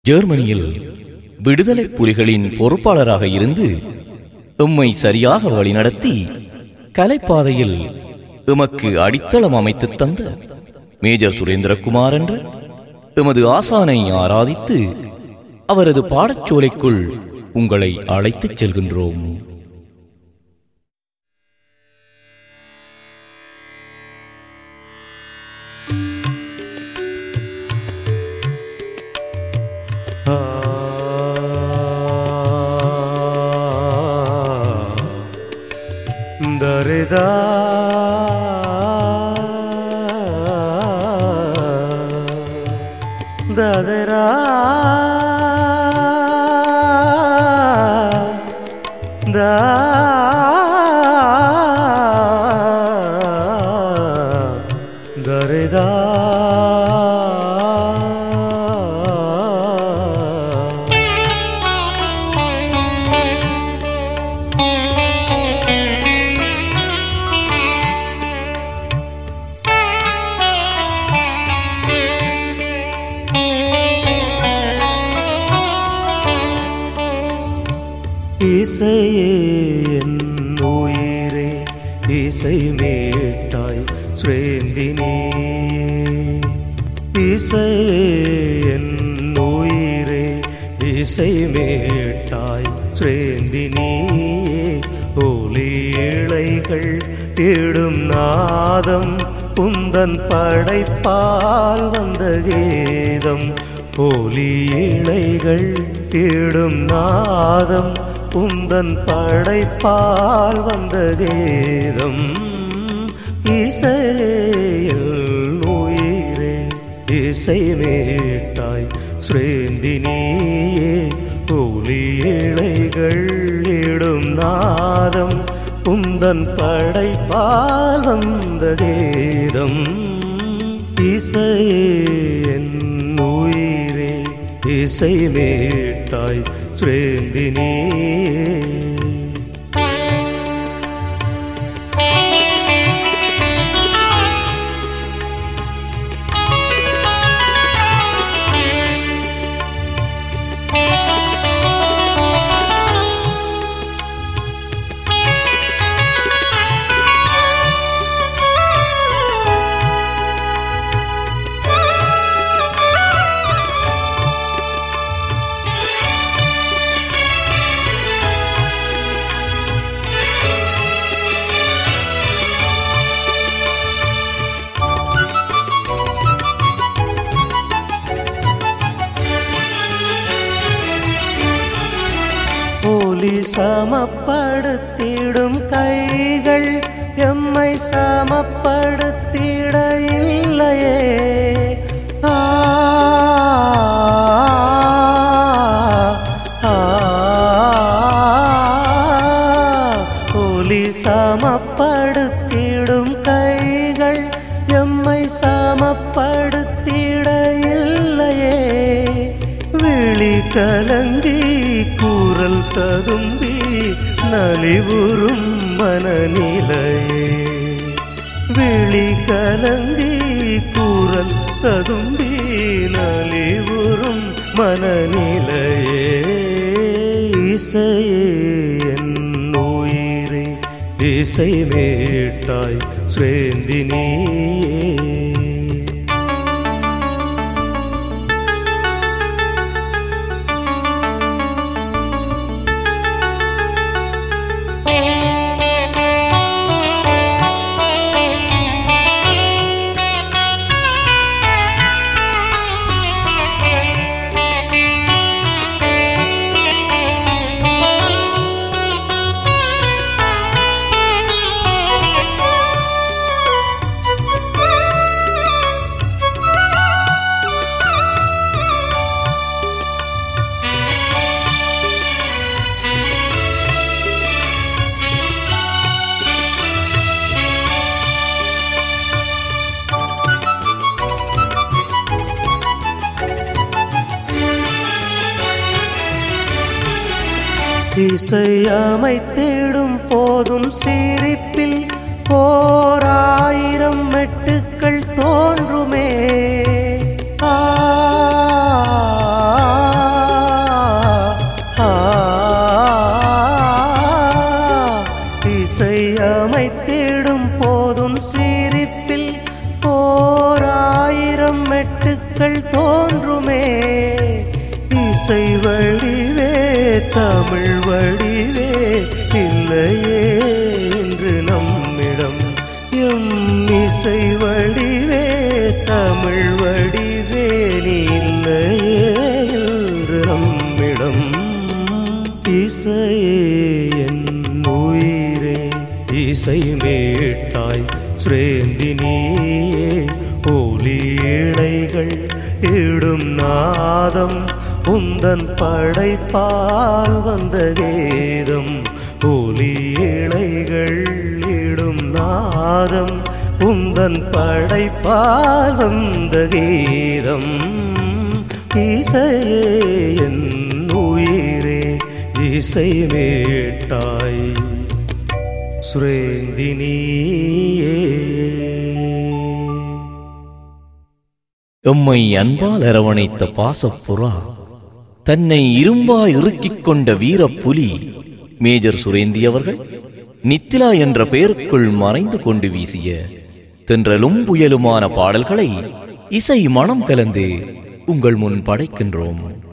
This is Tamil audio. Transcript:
ஜெர்மனியில் விடுதலை புலிகளின் பொறுப்பாளராக இருந்து எம்மை சரியாக வழிநடத்தி கலைப்பாதையில் எமக்கு அடித்தளம் அமைத்துத் தந்த மேஜர் சுரேந்திரகுமார் என்ற எமது ஆசானை ஆராதித்து அவரது பாடச்சோலைக்குள் உங்களை அழைத்துச் செல்கின்றோம் ದರಿದ ದದರ ದ ದರಿದ இசையே என் உயிரே இசை மேட்டாய் ஸ்ரேந்தினே இசையே என் உயிரே இசை மேட்டாய் ஸ்ரேந்தினே ஒலி இழைகள் தேடும் நாதம் உந்தன் படைப்பால் வந்த கீதம் ஒலி இழைகள் தேடும் நாதம் உந்தன் படைப்பால் வந்த கீதம் இசையில் உயிரே இசை மேட்டாய் ஸ்ரேந்தினியே ஒலி இழைகள் இடும் நாதம் உந்தன் படைப்பால் வந்த கீதம் இசையே என் உயிரே இசை மேட்டாய் ஸ்ரேந்தினியே போலி சமப்படுத்திடும் கைகள் எம்மை சமப்படுத்திட இல்லையே ஆ, ஆ, போலி சமப்படுத்திடும் கைகள் எம்மை சமப்படுத்திட இல்லையே விழி கலங்கி கூறல் ததும்பி நலிவுறும் மனநிலையே விழி கலங்கி கூறல் ததும்பி நலிவுறும் மனநிலையே இசையே என் உயிரே இசை மேட்டாய் ஸ்ரேந்தினியே இசையமைத்திடும் போதும் சிரிப்பில் ஓராயிரம் மெட்டுக்கள் தோன்றுமே ஆ இசை வடிவே தமிழ் வடிவே இல்லையே என்று நம்மிடம் எம் இசை வடிவே தமிழ் வடிவே நீ இல்லையே என்று நம்மிடம் இசையே என் உயிரே இசை மேட்டாய் ஸ்ரேந்தினியே ஒலி இழைகள் இடும் நாதம் உந்தன் படைப்பால் வந்த கீதம் ஒலி இழைகள் இடும் நாதம் உந்தன் படைப்பால் வந்த கீதம் இசையே என் உயிரே இசை மேட்டாய் சுரேந்தினியே எம்மை அன்பால் அரவணைத்த பாசப்புறா தன்னை இரும்பாய் இறுக்கிக் கொண்ட வீரப்புலி மேஜர் சுரேந்தி அவர்கள் நித்திலா என்ற பெயருக்குள் மறைந்து கொண்டு வீசிய தென்றலும் புயலுமான பாடல்களை இசை மனம் கலந்து உங்கள் முன் படைக்கின்றோம்